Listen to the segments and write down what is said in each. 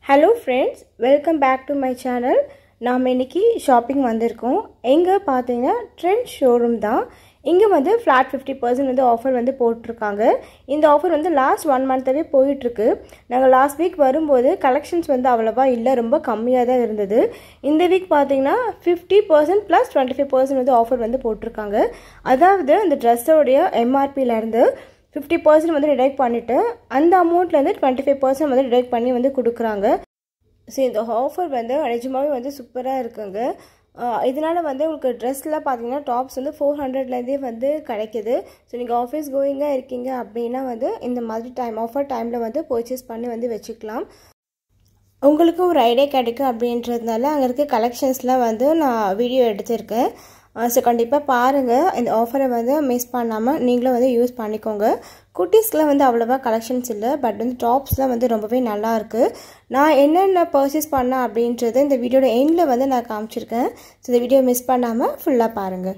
hello friends welcome back to my channel நாம் இன்றைக்கி shopping வந்திருக்கோம் எங்கே பார்த்தீங்கன்னா ட்ரெண்ட் ஷோரூம் தான் இங்கே வந்து ஃப்ளாட் ஃபிஃப்டி பர்சன்ட் வந்து ஆஃபர் வந்து போட்டிருக்காங்க இந்த ஆஃபர் வந்து லாஸ்ட் ஒன் மந்த்தாகவே போயிட்டுருக்கு நாங்கள் லாஸ்ட் வீக் வரும்போது கலெக்ஷன்ஸ் வந்து அவ்வளோவா இல்லை ரொம்ப கம்மியாக தான் இருந்தது இந்த வீக் பார்த்தீங்கன்னா fifty percent plus twenty five percent வந்து ஆஃபர் வந்து போட்டிருக்காங்க அதாவது அந்த ட்ரெஸ்ஸோடைய எம்ஆர்பியிலேருந்து ஃபிஃப்டி பர்சன்ட் வந்து டிடெக்ட் பண்ணிவிட்டு அந்த அமௌண்ட்லேருந்து டுவெண்ட்டி ஃபைவ் பர்சன்ட் வந்து டிடெக்ட் பண்ணி வந்து கொடுக்குறாங்க ஸோ இந்த ஆஃபர் வந்து நிஜமாவே வந்து சூப்பராக இருக்குங்க இதனால் வந்து உங்களுக்கு ட்ரெஸ்லாம் பார்த்தீங்கன்னா டாப்ஸ் வந்து ஃபோர் ஹண்ட்ரட்லேருந்தே வந்து கிடைக்கிது ஸோ நீங்கள் ஆஃபீஸ் கோயிங்காக இருக்கீங்க அப்படின்னா வந்து இந்த மாதிரி டைம் ஆஃபர் டைமில் வந்து பர்ச்சேஸ் பண்ணி வந்து வச்சுக்கலாம் உங்களுக்கும் ஒரு ஐடியா கிடைக்கும் அப்படின்றதுனால அங்கே இருக்க கலெக்ஷன்ஸ்லாம் வந்து நான் வீடியோ எடுத்திருக்கேன் ஸோ கண்டிப்பாக பாருங்கள் இந்த ஆஃபரை வந்து மிஸ் பண்ணாமல் நீங்களும் வந்து யூஸ் பண்ணிக்கோங்க குட்டீஸ்க்குலாம் வந்து அவ்வளோவா கலெக்ஷன்ஸ் இல்லை பட் வந்து டாப்ஸ்லாம் வந்து ரொம்பவே நல்லாயிருக்கு நான் என்னென்ன பர்ச்சேஸ் பண்ணேன் அப்படின்றது இந்த வீடியோட எண்டில் வந்து நான் காமிச்சிருக்கேன் ஸோ இந்த வீடியோ மிஸ் பண்ணாமல் ஃபுல்லாக பாருங்கள்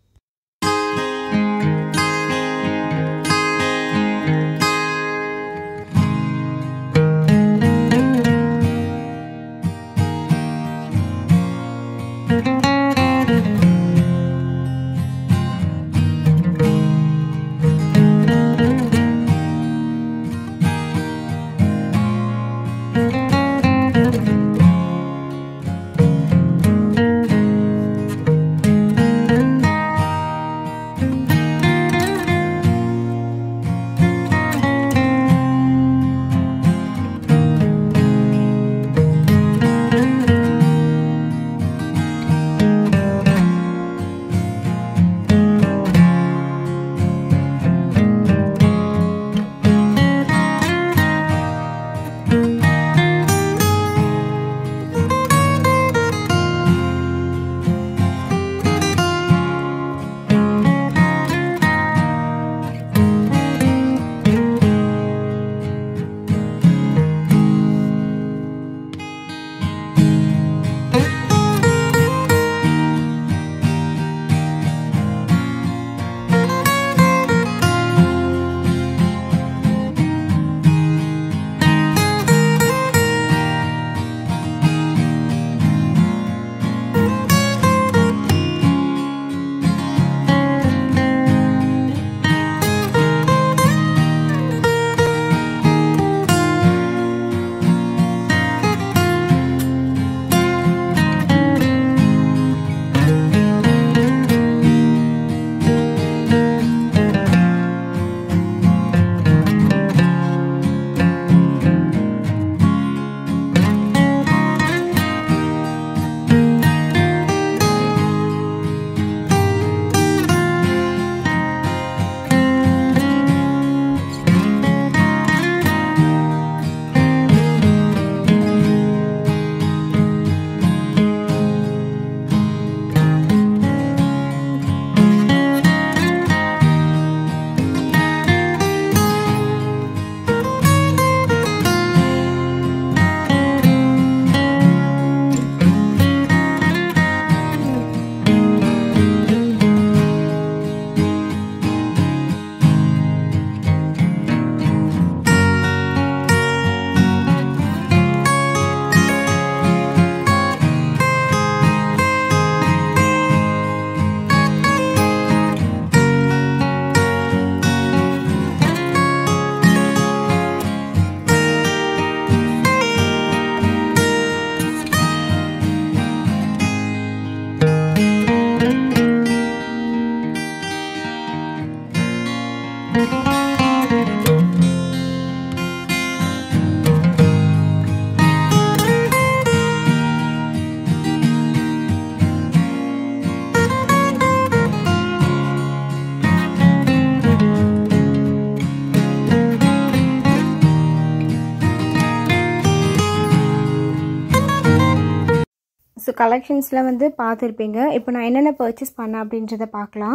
ஸோ கலெக்ஷன்ஸில் வந்து பார்த்துருப்பீங்க இப்போ நான் என்னென்ன பர்ச்சேஸ் பண்ணேன் அப்படின்றத பார்க்கலாம்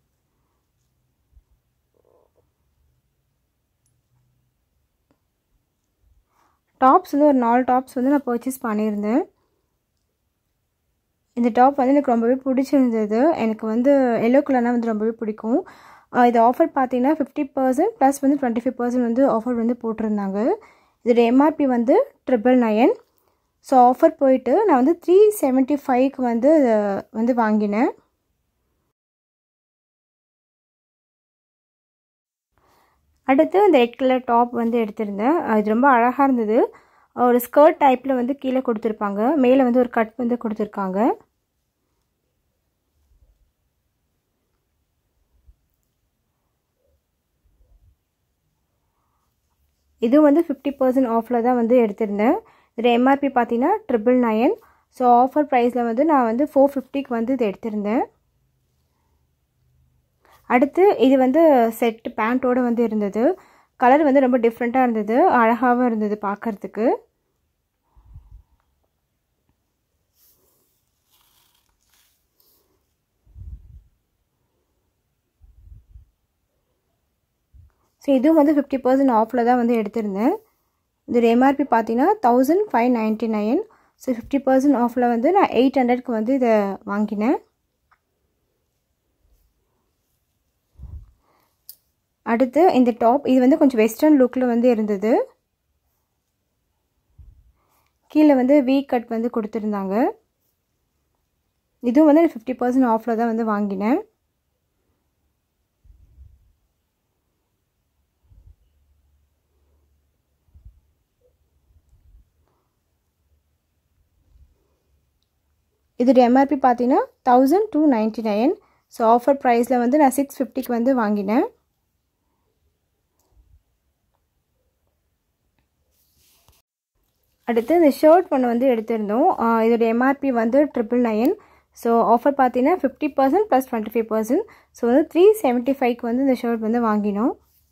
டாப்ஸ் வந்து ஒரு நாலு டாப்ஸ் வந்து நான் பர்ச்சேஸ் பண்ணியிருந்தேன் இந்த டாப் வந்து எனக்கு ரொம்பவே பிடிச்சிருந்தது எனக்கு வந்து எல்லோ கலர்னால் வந்து ரொம்பவே பிடிக்கும் இது ஆஃபர் பார்த்தீங்கன்னா ஃபிஃப்டி பர்சன்ட் ப்ளஸ் வந்து டுவெண்ட்டி ஃபைவ் பர்சன்ட் வந்து ஆஃபர் வந்து போட்டிருந்தாங்க இதோட எம்ஆர்பி வந்து ட்ரிபிள் நயன் ஸோ ஆஃபர் போயிட்டு நான் வந்து த்ரீ செவன்ட்டி ஃபைவ்க்கு வந்து வந்து வாங்கினேன் அடுத்து இந்த ரெட் கலர் டாப் வந்து எடுத்திருந்தேன் இது ரொம்ப அழகாக இருந்தது ஒரு ஸ்கர்ட் டைப்பில் வந்து கீழே கொடுத்துருப்பாங்க மேலே வந்து ஒரு கட் வந்து கொடுத்துருக்காங்க இதுவும் வந்து ஃபிஃப்டி பர்சன்ட் ஆஃபில் தான் வந்து எடுத்திருந்தேன் இதில் எம்ஆர்பி பார்த்தீங்கன்னா ட்ரிபிள் நயன் ஸோ ஆஃபர் ப்ரைஸில் வந்து நான் வந்து ஃபோர் ஃபிஃப்டிக்கு வந்து இது எடுத்திருந்தேன் அடுத்து இது வந்து செட் பேண்ட்டோடு வந்து இருந்தது கலர் வந்து ரொம்ப டிஃப்ரெண்ட்டாக இருந்தது அழகாகவும் இருந்தது பார்க்குறதுக்கு ஸோ இதுவும் வந்து ஃபிஃப்டி பர்சன்ட் ஆஃபில் தான் வந்து எடுத்திருந்தேன் இதோட எம்ஆர்பி பார்த்தீங்கன்னா thousand five ninety nine so fifty percent ஆஃபில் வந்து நான் எயிட் ஹண்ட்ரட்க்கு வந்து இதை வாங்கினேன் அடுத்து இந்த டாப் இது வந்து கொஞ்சம் வெஸ்டர்ன் லுக்கில் வந்து இருந்தது கீழே வந்து வீ கட் வந்து கொடுத்துருந்தாங்க இதுவும் வந்து ஃபிஃப்டி பர்சன்ட் ஆஃபில் தான் வந்து வாங்கினேன் இதோட எம்ஆர்பி பார்த்தீங்கன்னா thousand two ninety nine so offer ப்ரைஸில் வந்து நான் சிக்ஸ் ஃபிஃப்டிக்கு வந்து வாங்கினேன் அடுத்து இந்த ஷர்ட் ஒன்று வந்து எடுத்திருந்தோம் இதோட எம்ஆர்பி வந்து ட்ரிபிள் நைன் ஸோ ஆஃபர் பார்த்தீங்கன்னா fifty percent plus twenty five percent so வந்து த்ரீ செவன்ட்டி ஃபைவ்க்கு வந்து இந்த ஷர்ட் வந்து வாங்கினோம்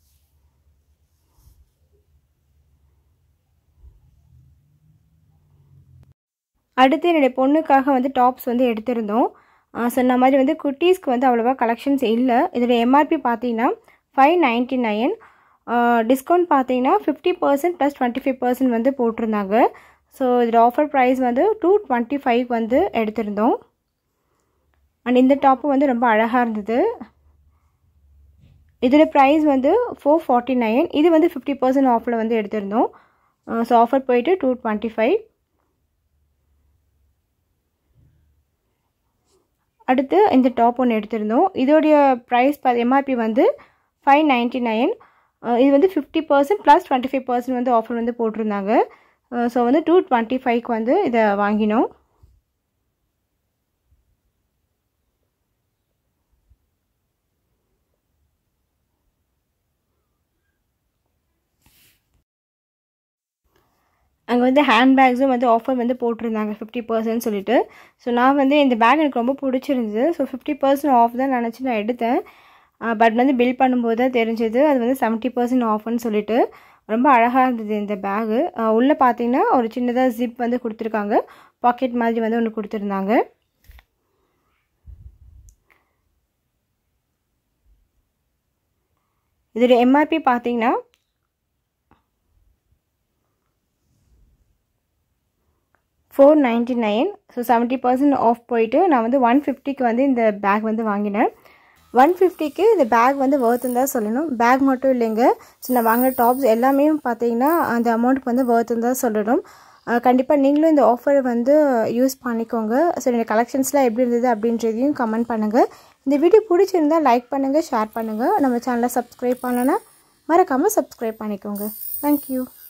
அடுத்து என்னுடைய பொண்ணுக்காக வந்து டாப்ஸ் வந்து எடுத்திருந்தோம் சொன்ன மாதிரி வந்து குட்டீஸ்க்கு வந்து அவ்வளோவா கலெக்ஷன்ஸ் இல்லை இதோட எம்ஆர்பி பார்த்தீங்கன்னா ஃபைவ் நைன்ட்டி நைன் டிஸ்கவுண்ட் பார்த்தீங்கன்னா fifty percent plus twenty five percent வந்து போட்டிருந்தாங்க ஸோ இதோட ஆஃபர் ப்ரைஸ் வந்து டூ டுவெண்ட்டி ஃபைவ் வந்து எடுத்திருந்தோம் அண்ட் இந்த டாப்பும் வந்து ரொம்ப அழகாக இருந்தது இதோட ப்ரைஸ் வந்து ஃபோர் ஃபார்ட்டி நைன் இது வந்து ஃபிஃப்டி பர்சன்ட் ஆஃபில் வந்து எடுத்திருந்தோம் ஸோ ஆஃபர் போயிட்டு டூ டுவெண்ட்டி ஃபைவ் அடுத்து இந்த டாப் ஒன்று எடுத்திருந்தோம் இதோடைய ப்ரைஸ் எம்ஆர்பி வந்து ஃபைவ் நைன்ட்டி நைன் இது வந்து fifty percent plus twenty five percent வந்து ஆஃபர் வந்து போட்டிருந்தாங்க ஸோ வந்து டூ டுவெண்ட்டி ஃபைவ்க்கு வந்து இதை வாங்கினோம் அங்கே வந்து ஹேண்ட்பேக்ஸும் வந்து ஆஃபர் வந்து போட்டிருந்தாங்க ஃபிஃப்டி பர்சன்ட் சொல்லிட்டு ஸோ நான் வந்து இந்த பேக் எனக்கு ரொம்ப பிடிச்சிருந்தது ஸோ ஃபிஃப்டி பர்சன்ட் ஆஃப் தான் நினச்சி நான் எடுத்தேன் பட் வந்து பில் பண்ணும்போது தான் தெரிஞ்சது அது வந்து செவன்ட்டி பர்சன்ட் ஆஃப்னு சொல்லிட்டு ரொம்ப அழகாக இருந்தது இந்த பேகு உள்ளே பார்த்தீங்கன்னா ஒரு சின்னதாக ஜிப் வந்து கொடுத்துருக்காங்க பாக்கெட் மாதிரி வந்து ஒன்று கொடுத்துருந்தாங்க இதோட எம்ஆர்பி பார்த்தீங்கன்னா four ninety nine so seventy percent off போயிட்டு நான் வந்து ஒன் ஃபிஃப்டிக்கு வந்து இந்த பேக் வந்து வாங்கினேன் ஒன் ஃபிஃப்டிக்கு இந்த பேக் வந்து ஒர்த்துன்னு தான் சொல்லணும் பேக் மட்டும் இல்லைங்க ஸோ நான் வாங்கின டாப்ஸ் எல்லாமே பார்த்தீங்கன்னா அந்த அமௌண்ட்டுக்கு வந்து ஒர்த்துன்னு தான் சொல்லணும் கண்டிப்பாக நீங்களும் இந்த ஆஃபரை வந்து யூஸ் பண்ணிக்கோங்க ஸோ இந்த கலெக்ஷன்ஸ்லாம் எப்படி இருந்தது அப்படின்றதையும் கமெண்ட் பண்ணுங்கள் இந்த வீடியோ பிடிச்சிருந்தா லைக் பண்ணுங்கள் ஷேர் பண்ணுங்கள் நம்ம சேனலை சப்ஸ்கிரைப் பண்ணலன்னா மறக்காமல் சப்ஸ்கிரைப் பண்ணிக்கோங்க தேங்க்யூ